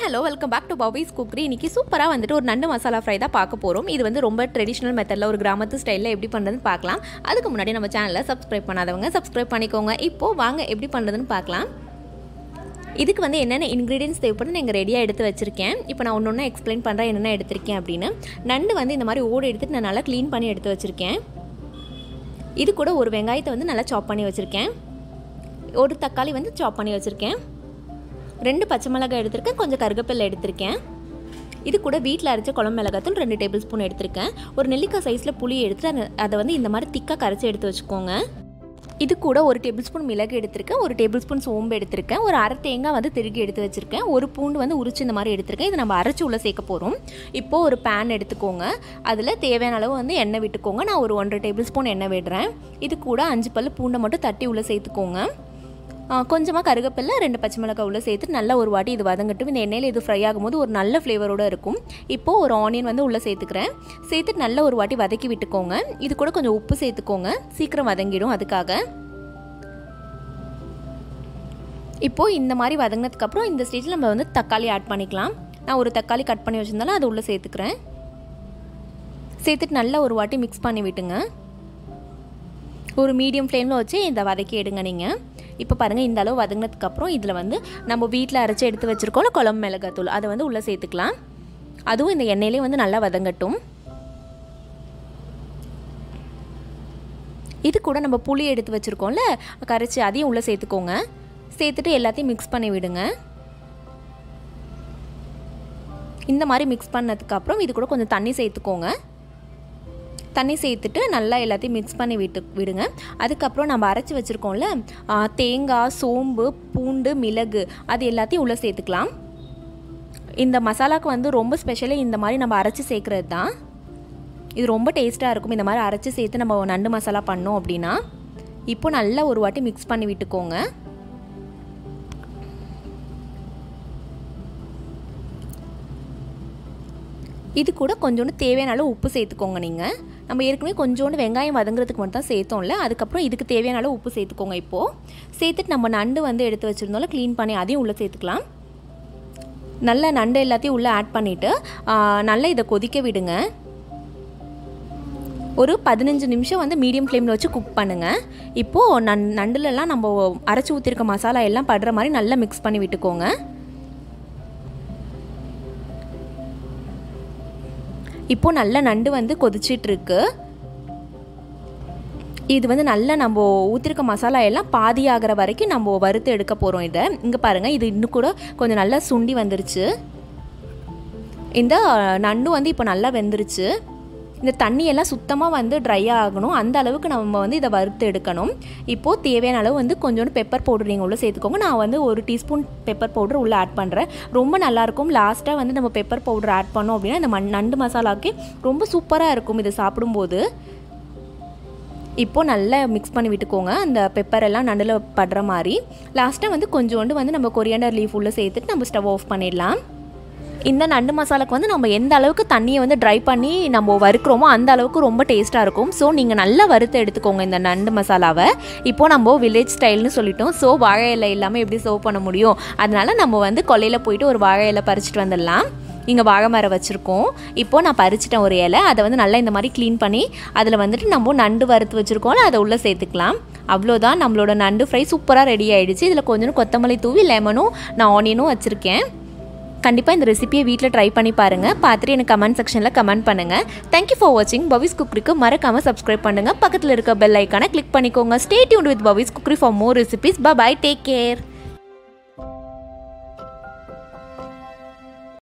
hello welcome back to Babi's cookery இன்னைக்கு சூப்பராக வந்துட்டு ஒரு நண்டு மசாலா ஃப்ரை தான் பார்க்க போகிறோம் இது வந்து ரொம்ப ட்ரெடிஷ்னல் மெத்தடில் ஒரு கிராமத்து ஸ்டைலில் எப்படி பண்ணுறதுன்னு பார்க்கலாம் அதுக்கு முன்னாடி நம்ம சேனலை சப்ஸ்கிரைப் பண்ணாதவங்க சப்ஸ்கிரைப் பண்ணிக்கோங்க இப்போது வாங்க எப்படி பண்ணுறதுன்னு பார்க்கலாம் இதுக்கு வந்து என்னென்ன இன்க்ரீடியன்ஸ் தேவைப்படும் நான் இங்கே ரெடியாக எடுத்து வச்சுருக்கேன் இப்போ நான் ஒன்று ஒன்று எக்ஸ்பிளைன் பண்ணுறேன் என்னென்ன எடுத்திருக்கேன் அப்படின்னு நண்டு வந்து இந்த மாதிரி ஓடு எடுத்துட்டு நான் நல்லா க்ளீன் பண்ணி எடுத்து வச்சுருக்கேன் இது கூட ஒரு வெங்காயத்தை வந்து நல்லா சாப் பண்ணி வச்சுருக்கேன் ஒரு தக்காளி வந்து சாப் பண்ணி வச்சுருக்கேன் ரெண்டு பச்சை மிளகாய் எடுத்திருக்கேன் கொஞ்சம் கருகப்பில்லை எடுத்திருக்கேன் இது கூட வீட்டில் அரைச்ச குழம்பு மிளகாத்தூள் ரெண்டு டேபிள் ஸ்பூன் எடுத்திருக்கேன் ஒரு நெல்லிக்காய் சைஸில் புளி எடுத்து அதை அதை வந்து இந்த மாதிரி திக்காக கரைச்சி எடுத்து வச்சுக்கோங்க இது கூட ஒரு டேபிள் ஸ்பூன் மிளகு எடுத்திருக்கேன் ஒரு டேபிள் ஸ்பூன் சோம்பு எடுத்திருக்கேன் ஒரு அரை தேங்காய் வந்து திருகி எடுத்து வச்சுருக்கேன் ஒரு பூண்டு வந்து உரிச்சு இந்த மாதிரி எடுத்திருக்கேன் இது நம்ம அரைச்சி உள்ளே சேர்க்க போகிறோம் இப்போது ஒரு பேன் எடுத்துக்கோங்க அதில் தேவையான அளவு வந்து எண்ணெய் விட்டுக்கோங்க நான் ஒரு ஒன்றரை டேபிள் ஸ்பூன் எண்ணெய் விடுறேன் இது கூட அஞ்சு பல் பூண்டை மட்டும் தட்டி உள்ளே சேர்த்துக்கோங்க கொஞ்சமாக கருகப்பில்லை ரெண்டு பச்சை மிளகாய் உள்ள சேர்த்து நல்லா ஒரு வாட்டி இது வதங்கட்டும் இந்த எண்ணெயில் இது ஃப்ரை ஆகும்போது ஒரு நல்ல ஃப்ளேவரோடு இருக்கும் இப்போது ஒரு ஆனியன் வந்து உள்ளே சேர்த்துக்கிறேன் சேர்த்துட்டு நல்லா ஒரு வாட்டி வதக்கி விட்டுக்கோங்க இது கூட கொஞ்சம் உப்பு சேர்த்துக்கோங்க சீக்கிரம் வதங்கிடும் அதுக்காக இப்போது இந்த மாதிரி வதங்கினதுக்கப்புறம் இந்த ஸ்டேஜில் நம்ம வந்து தக்காளி ஆட் பண்ணிக்கலாம் நான் ஒரு தக்காளி கட் பண்ணி வச்சுருந்தாலும் அது உள்ளே சேர்த்துக்கிறேன் சேர்த்துட்டு நல்லா ஒரு வாட்டி மிக்ஸ் பண்ணி விட்டுங்க ஒரு மீடியம் ஃப்ளேமில் வச்சு இந்த வதக்கி எடுங்க நீங்கள் இப்போ பாருங்கள் இந்த அளவு வதங்கினதுக்கப்புறம் இதில் வந்து நம்ம வீட்டில் அரைச்சி எடுத்து வச்சுருக்கோம்ல குழம்பு மிளகாத்தூள் அதை வந்து உள்ளே சேர்த்துக்கலாம் அதுவும் இந்த எண்ணெயிலே வந்து நல்லா வதங்கட்டும் இது கூட நம்ம புளி எடுத்து வச்சுருக்கோம்ல கரைச்சி அதையும் உள்ளே சேர்த்துக்கோங்க சேர்த்துட்டு எல்லாத்தையும் மிக்ஸ் பண்ணி விடுங்க இந்த மாதிரி மிக்ஸ் பண்ணதுக்கப்புறம் இது கூட கொஞ்சம் தண்ணி சேர்த்துக்கோங்க தண்ணி சேர்த்துட்டு நல்லா எல்லாத்தையும் மிக்ஸ் பண்ணி விட்டு விடுங்க அதுக்கப்புறம் நம்ம அரைச்சி வச்சுருக்கோம்ல தேங்காய் சோம்பு பூண்டு மிளகு அது எல்லாத்தையும் உள்ளே சேர்த்துக்கலாம் இந்த மசாலாவுக்கு வந்து ரொம்ப ஸ்பெஷலாக இந்த மாதிரி நம்ம அரைச்சி சேர்க்குறது தான் இது ரொம்ப டேஸ்ட்டாக இருக்கும் இந்த மாதிரி அரைச்சி சேர்த்து நம்ம நண்டு மசாலா பண்ணோம் அப்படின்னா இப்போ நல்லா ஒரு வாட்டி மிக்ஸ் பண்ணி விட்டுக்கோங்க இது கூட கொஞ்சோண்டு தேவையான அளவு உப்பு சேர்த்துக்கோங்க நீங்கள் நம்ம ஏற்கனவே கொஞ்சோண்டு வெங்காயம் வதங்குறதுக்கு மட்டும் தான் சேர்த்தோம்ல அதுக்கப்புறம் இதுக்கு தேவையான அளவு உப்பு சேர்த்துக்கோங்க இப்போது சேர்த்துட்டு நம்ம நண்டு வந்து எடுத்து வச்சுருந்தோம்ல க்ளீன் பண்ணி அதையும் உள்ளே சேர்த்துக்கலாம் நல்லா நண்டு எல்லாத்தையும் உள்ளே ஆட் பண்ணிவிட்டு நல்லா இதை கொதிக்க விடுங்க ஒரு பதினஞ்சு நிமிஷம் வந்து மீடியம் ஃப்ளேமில் வச்சு குக் பண்ணுங்கள் இப்போது நன் நண்டுலலாம் நம்ம அரைச்சி ஊற்றிருக்க மசாலா எல்லாம் படுற மாதிரி நல்லா மிக்ஸ் பண்ணி விட்டுக்கோங்க இப்போது நல்ல நண்டு வந்து கொதிச்சிட்ருக்கு இது வந்து நல்லா நம்ம ஊற்றிருக்க மசாலா எல்லாம் பாதி ஆகிற வரைக்கும் நம்ம வறுத்து எடுக்க போகிறோம் இதை இங்கே பாருங்கள் இது இன்னும் கூட கொஞ்சம் நல்லா சுண்டி வந்துருச்சு இந்த நண்டு வந்து இப்போ நல்லா வெந்துருச்சு இந்த தண்ணியெல்லாம் சுத்தமாக வந்து ட்ரை ஆகணும் அந்த அளவுக்கு நம்ம வந்து இதை வறுத்து எடுக்கணும் இப்போது தேவையான அளவு வந்து கொஞ்சோண்டு பெப்பர் பவுடர் நீங்கள் உள்ளே சேர்த்துக்கோங்க நான் வந்து ஒரு டீஸ்பூன் பெப்பர் பவுடர் உள்ளே ஆட் பண்ணுறேன் ரொம்ப நல்லாயிருக்கும் லாஸ்ட்டாக வந்து நம்ம பெப்பர் பவுடர் ஆட் பண்ணோம் அப்படின்னா இந்த மண் நண்டு மசாலாவுக்கு ரொம்ப சூப்பராக இருக்கும் இதை சாப்பிடும்போது இப்போது நல்லா மிக்ஸ் பண்ணி விட்டுக்கோங்க அந்த பெப்பர் எல்லாம் நண்டில் படுற மாதிரி லாஸ்ட்டாக வந்து கொஞ்சோண்டு வந்து நம்ம கொரியாண்டர் லீஃப் உள்ளே சேர்த்துட்டு நம்ம ஸ்டவ் ஆஃப் பண்ணிடலாம் இந்த நண்டு மசாலாக்கு வந்து நம்ம எந்த அளவுக்கு தண்ணியை வந்து ட்ரை பண்ணி நம்ம வறுக்கிறோமோ அந்த அளவுக்கு ரொம்ப டேஸ்ட்டாக இருக்கும் ஸோ நீங்கள் நல்லா வறுத்து எடுத்துக்கோங்க இந்த நண்டு மசாலாவை இப்போது நம்ம வில்லேஜ் ஸ்டைல்னு சொல்லிட்டோம் ஸோ வாழை இலை இல்லாமல் எப்படி சர்வ் பண்ண முடியும் அதனால் நம்ம வந்து கொல்லையில் போயிட்டு ஒரு வாழை இலை பறிச்சுட்டு வந்துடலாம் இங்கே வாழை மரம் வச்சுருக்கோம் இப்போது நான் பறிச்சிட்டேன் ஒரு இலை அதை வந்து நல்லா இந்த மாதிரி க்ளீன் பண்ணி அதில் வந்துட்டு நம்ம நண்டு வறுத்து வச்சுருக்கோம்ல அதை உள்ளே சேர்த்துக்கலாம் அவ்வளோதான் நம்மளோட நண்டு ஃப்ரை சூப்பராக ரெடி ஆகிடுச்சு இதில் கொஞ்சம் கொத்தமல்லி தூவி லெமனும் நான் ஆனியனும் வச்சுருக்கேன் கண்டிப்பாக இந்த ரெசிபியை வீட்டில் ட்ரை பண்ணி பாருங்கள் பார்த்துட்டு எனக்கு கமெண்ட் செக்ஷனில் கமெண்ட் பண்ணுங்கள் தேங்க்யூ ஃபார் வாட்சிங் பவிஸ் குக்ரிக்கு மறக்காமல் சப்ஸ்கிரைப் பண்ணுங்கள் பக்கத்தில் இருக்க பெல் ஐக்கானை கிளிக் பண்ணிக்கோங்க stay tune with Pavi's cookery for more recipes bye take care